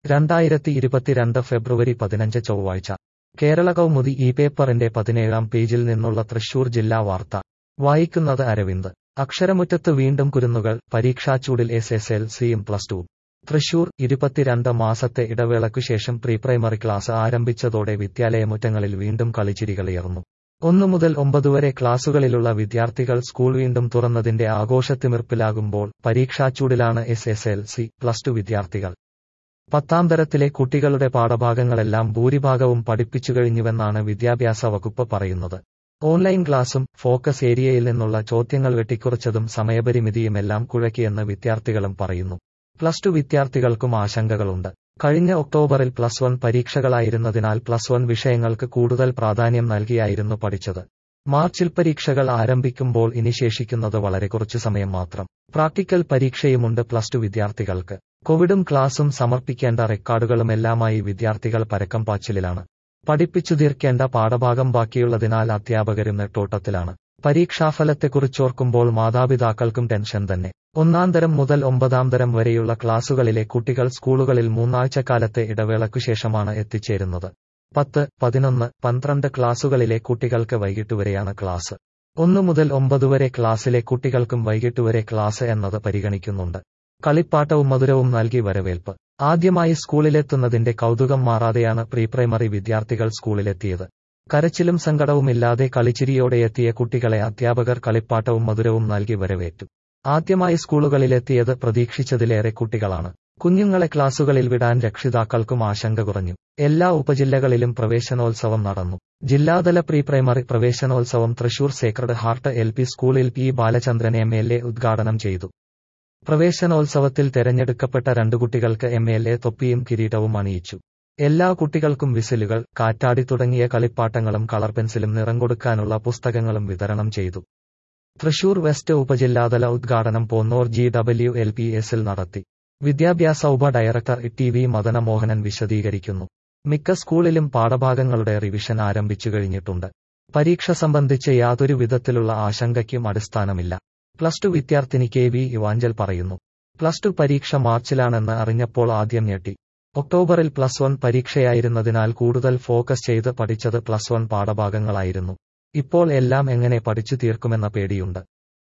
രണ്ടായിരത്തി ഇരുപത്തിരണ്ട് ഫെബ്രുവരി പതിനഞ്ച് ചൊവ്വാഴ്ച കേരള കൗമുദി ഈ പേപ്പറിന്റെ പതിനേഴാം പേജിൽ നിന്നുള്ള തൃശൂർ ജില്ലാ വാർത്ത വായിക്കുന്നത് അരവിന്ദ് അക്ഷരമുറ്റത്ത് വീണ്ടും കുരുന്നുകൾ പരീക്ഷാച്ചൂടിൽ എസ് എസ് എൽ സിയും പ്ലസ് ടു തൃശൂർ ഇരുപത്തിരണ്ട് മാസത്തെ ഇടവേളയ്ക്കുശേഷം പ്രീ പ്രൈമറി ക്ലാസ് ആരംഭിച്ചതോടെ വിദ്യാലയമുറ്റങ്ങളിൽ വീണ്ടും കളിച്ചിരികളുയർന്നു ഒന്നു മുതൽ ഒമ്പത് വരെ ക്ലാസുകളിലുള്ള വിദ്യാർത്ഥികൾ സ്കൂൾ വീണ്ടും തുറന്നതിന്റെ ആഘോഷത്തിമിർപ്പിലാകുമ്പോൾ പരീക്ഷാച്ചൂടിലാണ് S S L C plus two വിദ്യാർത്ഥികൾ പത്താം തരത്തിലെ കുട്ടികളുടെ പാഠഭാഗങ്ങളെല്ലാം ഭൂരിഭാഗവും പഠിപ്പിച്ചു കഴിഞ്ഞുവെന്നാണ് വിദ്യാഭ്യാസ വകുപ്പ് പറയുന്നത് ഓൺലൈൻ ക്ലാസും ഫോക്കസ് ഏരിയയിൽ നിന്നുള്ള ചോദ്യങ്ങൾ വെട്ടിക്കുറച്ചതും സമയപരിമിതിയുമെല്ലാം കുഴക്കിയെന്ന് വിദ്യാർത്ഥികളും പറയുന്നു പ്ലസ് ടു വിദ്യാർത്ഥികൾക്കും ആശങ്കകളുണ്ട് കഴിഞ്ഞ ഒക്ടോബറിൽ പ്ലസ് വൺ പരീക്ഷകളായിരുന്നതിനാൽ പ്ലസ് വൺ വിഷയങ്ങൾക്ക് കൂടുതൽ പ്രാധാന്യം നൽകിയായിരുന്നു പഠിച്ചത് മാർച്ചിൽ പരീക്ഷകൾ ആരംഭിക്കുമ്പോൾ ഇനി ശേഷിക്കുന്നത് വളരെ കുറച്ചു സമയം മാത്രം പ്രാക്ടിക്കൽ പരീക്ഷയുമുണ്ട് പ്ലസ് ടു വിദ്യാർത്ഥികൾക്ക് കോവിഡും ക്ലാസും സമർപ്പിക്കേണ്ട റെക്കോർഡുകളുമെല്ലാമായി വിദ്യാർത്ഥികൾ പരക്കം പാച്ചിലിലാണ് പഠിപ്പിച്ചു തീർക്കേണ്ട പാഠഭാഗം ബാക്കിയുള്ളതിനാൽ അധ്യാപകരും നെട്ടോട്ടത്തിലാണ് പരീക്ഷാഫലത്തെക്കുറിച്ചോർക്കുമ്പോൾ മാതാപിതാക്കൾക്കും ടെൻഷൻ തന്നെ ഒന്നാം തരം മുതൽ ഒമ്പതാം തരം വരെയുള്ള ക്ലാസുകളിലെ കുട്ടികൾ സ്കൂളുകളിൽ മൂന്നാഴ്ചക്കാലത്തെ ഇടവേളയ്ക്കുശേഷമാണ് എത്തിച്ചേരുന്നത് പത്ത് പതിനൊന്ന് പന്ത്രണ്ട് ക്ലാസുകളിലെ കുട്ടികൾക്ക് വൈകിട്ടുവരെയാണ് ക്ലാസ് ഒന്നു മുതൽ ഒമ്പത് വരെ ക്ലാസ്സിലെ കുട്ടികൾക്കും വൈകിട്ടുവരെ ക്ലാസ് എന്നത് പരിഗണിക്കുന്നുണ്ട് കളിപ്പാട്ടവും മധുരവും നൽകി വരവേൽപ്പ് ആദ്യമായി സ്കൂളിലെത്തുന്നതിന്റെ കൗതുകം മാറാതെയാണ് പ്രീ പ്രൈമറി വിദ്യാർത്ഥികൾ സ്കൂളിലെത്തിയത് കരച്ചിലും സങ്കടവുമില്ലാതെ കളിച്ചിരിയോടെ എത്തിയ കുട്ടികളെ അധ്യാപകർ കളിപ്പാട്ടവും മധുരവും നൽകി വരവേറ്റു ആദ്യമായി സ്കൂളുകളിലെത്തിയത് പ്രതീക്ഷിച്ചതിലേറെ കുട്ടികളാണ് കുഞ്ഞുങ്ങളെ ക്ലാസുകളിൽ വിടാൻ രക്ഷിതാക്കൾക്കും ആശങ്ക കുറഞ്ഞു എല്ലാ ഉപജില്ലകളിലും പ്രവേശനോത്സവം നടന്നു ജില്ലാതല പ്രീ പ്രൈമറി പ്രവേശനോത്സവം Thrissur sacred heart L P സ്കൂളിൽ P Balachandran M L A ഉദ്ഘാടനം ചെയ്തു പ്രവേശനോത്സവത്തിൽ തെരഞ്ഞെടുക്കപ്പെട്ട രണ്ടു കുട്ടികൾക്ക് എം എൽ എ തൊപ്പിയും കിരീടവും അണിയിച്ചു എല്ലാ കുട്ടികൾക്കും വിസിലുകൾ കാറ്റാടി തുടങ്ങിയ കളിപ്പാട്ടങ്ങളും കളർ പെൻസിലും നിറം കൊടുക്കാനുള്ള പുസ്തകങ്ങളും വിതരണം ചെയ്തു തൃശൂർ വെസ്റ്റ് ഉപജില്ലാതല ഉദ്ഘാടനം Ponnore G W L P എസിൽ നടത്തി വിദ്യാഭ്യാസ ഉപ ഡയറക്ടർ ടി വി മദനമോഹനൻ വിശദീകരിക്കുന്നു മിക്ക സ്കൂളിലും പാഠഭാഗങ്ങളുടെ റിവിഷൻ ആരംഭിച്ചു കഴിഞ്ഞിട്ടുണ്ട് പരീക്ഷ സംബന്ധിച്ച് യാതൊരു വിധത്തിലുള്ള ആശങ്കയ്ക്കും അടിസ്ഥാനമില്ല പ്ലസ് ടു വിദ്യാർത്ഥിനി കെ വി ഇവാഞ്ചൽ പറയുന്നു പ്ലസ് ടു പരീക്ഷ മാർച്ചിലാണെന്ന് അറിഞ്ഞപ്പോൾ ആദ്യം ഞെട്ടി ഒക്ടോബറിൽ പ്ലസ് വൺ പരീക്ഷയായിരുന്നതിനാൽ കൂടുതൽ ഫോക്കസ് ചെയ്ത് പഠിച്ചത് പ്ലസ് വൺ പാഠഭാഗങ്ങളായിരുന്നു ഇപ്പോൾ എല്ലാം എങ്ങനെ പഠിച്ചു തീർക്കുമെന്ന പേടിയുണ്ട്